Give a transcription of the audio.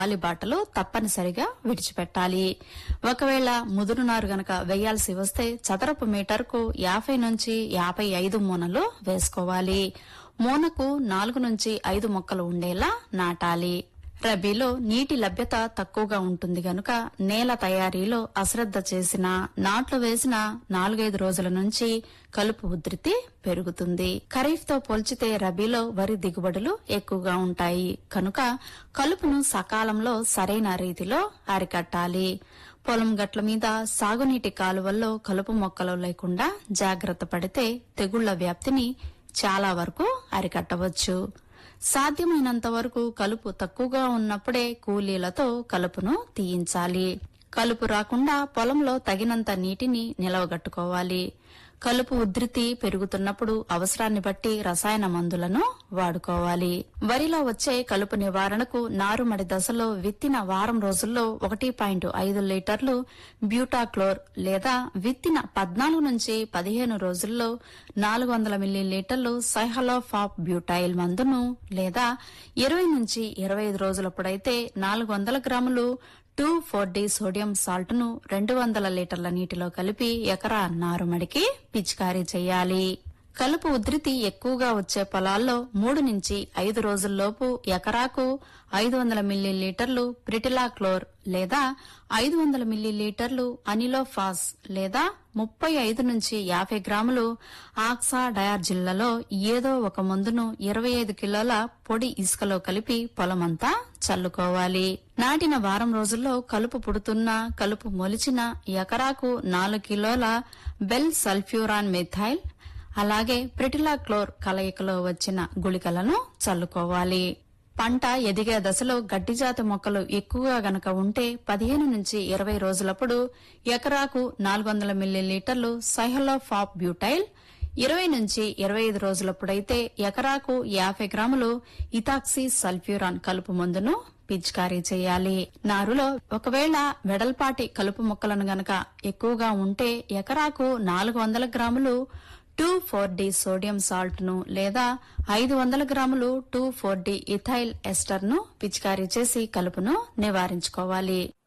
గాలి బాటలు తప్పనిసరిగా విడిచిపెట్టాలి ఒకవేళ ముదురు నారు గనక వేయాల్సి వస్తే చదరపు మీటర్కు యాభై నుంచి యాభై ఐదు మూనలు వేసుకోవాలి మూనకు నాలుగు నుంచి ఐదు మొక్కలు ఉండేలా నాటాలి రబీలో నీటి లభ్యత తక్కువగా ఉంటుంది గనుక నేల తయారీలో అశ్రద్ధ చేసిన నాట్లు వేసిన నాలుగైదు రోజుల నుంచి కలుపు ఉధృతి పెరుగుతుంది ఖరీఫ్ తో పోల్చితే రబీలో వరి దిగుబడులు ఎక్కువగా ఉంటాయి కనుక కలుపును సకాలంలో సరైన రీతిలో అరికట్టాలి పొలం గట్ల మీద సాగునీటి కాలువల్లో కలుపు మొక్కలు లేకుండా జాగ్రత్త పడితే తెగుళ్ల వ్యాప్తిని చాలా వరకు అరికట్టవచ్చు సాధ్యమైనంత వరకు కలుపు తక్కువగా ఉన్నప్పుడే కూలీలతో కలుపును తీయించాలి కలుపు రాకుండా పొలంలో తగినంత నీటిని నిలవగట్టుకోవాలి కలుపు ఉధృతి పెరుగుతున్నప్పుడు అవసరాన్ని బట్టి రసాయన మందులను వాడుకోవాలి వరిలో వచ్చే కలుపు నివారణకు నారుమడి దశలో విత్తిన వారం రోజుల్లో ఒకటి పాయింట్ ఐదు లీటర్లు బ్యూటాక్లోర్ లేదా విత్తిన పద్నాలుగు నుంచి పదిహేను రోజుల్లో నాలుగు వందల మిల్లీ లీటర్లు సైహలోఫాప్ బ్యూటైల్ మందును లేదా ఇరవై నుంచి ఇరవై ఐదు రోజులప్పుడైతే నాలుగు వందల గ్రాములు two four D sodium salt ను రెండు వందల లీటర్ల నీటిలో కలిపి ఎకరా నారుమడికి పిచికారీ చేయాలి కలుపు ఉధృతి ఎక్కువగా వచ్చే పొలాల్లో మూడు నుంచి ఐదు రోజుల్లోపు ఎకరాకు ఐదు వందల మిల్లీ లీటర్లు ప్రిటిలాక్లోర్ లేదా ఐదు వందల మిల్లీ లీటర్లు అనిలోఫాస్ లేదా ముప్పై ఐదు నుంచి యాభై గ్రాములు ఆక్సా డయార్జిల్లలో ఏదో ఒక మందును ఇరవై ఐదు కిలోల పొడి ఇసుకలో కలిపి పొలమంతా చల్లుకోవాలి నాటిన వారం రోజుల్లో కలుపు పుడుతున్న కలుపు మొలిచిన ఎకరాకు నాలుగు కిలోల బెల్ సల్ఫ్యూరాన్ మిథైల్ అలాగే ప్రిటిలాక్లోర్ కలయికలో వచ్చిన గుళికలను చల్లుకోవాలి పంట ఎదిగే దశలో గడ్డి జాతి మొక్కలు ఎక్కువగా గనక ఉంటే పదిహేను నుంచి ఇరవై రోజులప్పుడు ఎకరాకు నాలుగు వందల మిల్లీ లీటర్లు సైహలోఫాప్ బ్యూటైల్ ఇరవై నుంచి ఇరవై ఐదు రోజులప్పుడైతే ఎకరాకు యాభై గ్రాములు ఇథాక్సీ సల్ఫ్యూరాన్ కలుపు మందును పిచికారీ చేయాలి నారులో ఒకవేళ వెడల్పాటి కలుపు మొక్కలను గనక ఎక్కువగా ఉంటే ఎకరాకు నాలుగు వందల గ్రాములు two four D sodium salt ను లేదా ఐదు వందల గ్రాములు two four D ethyl ester ను పిచికారీ చేసి కలుపును నివారించుకోవాలి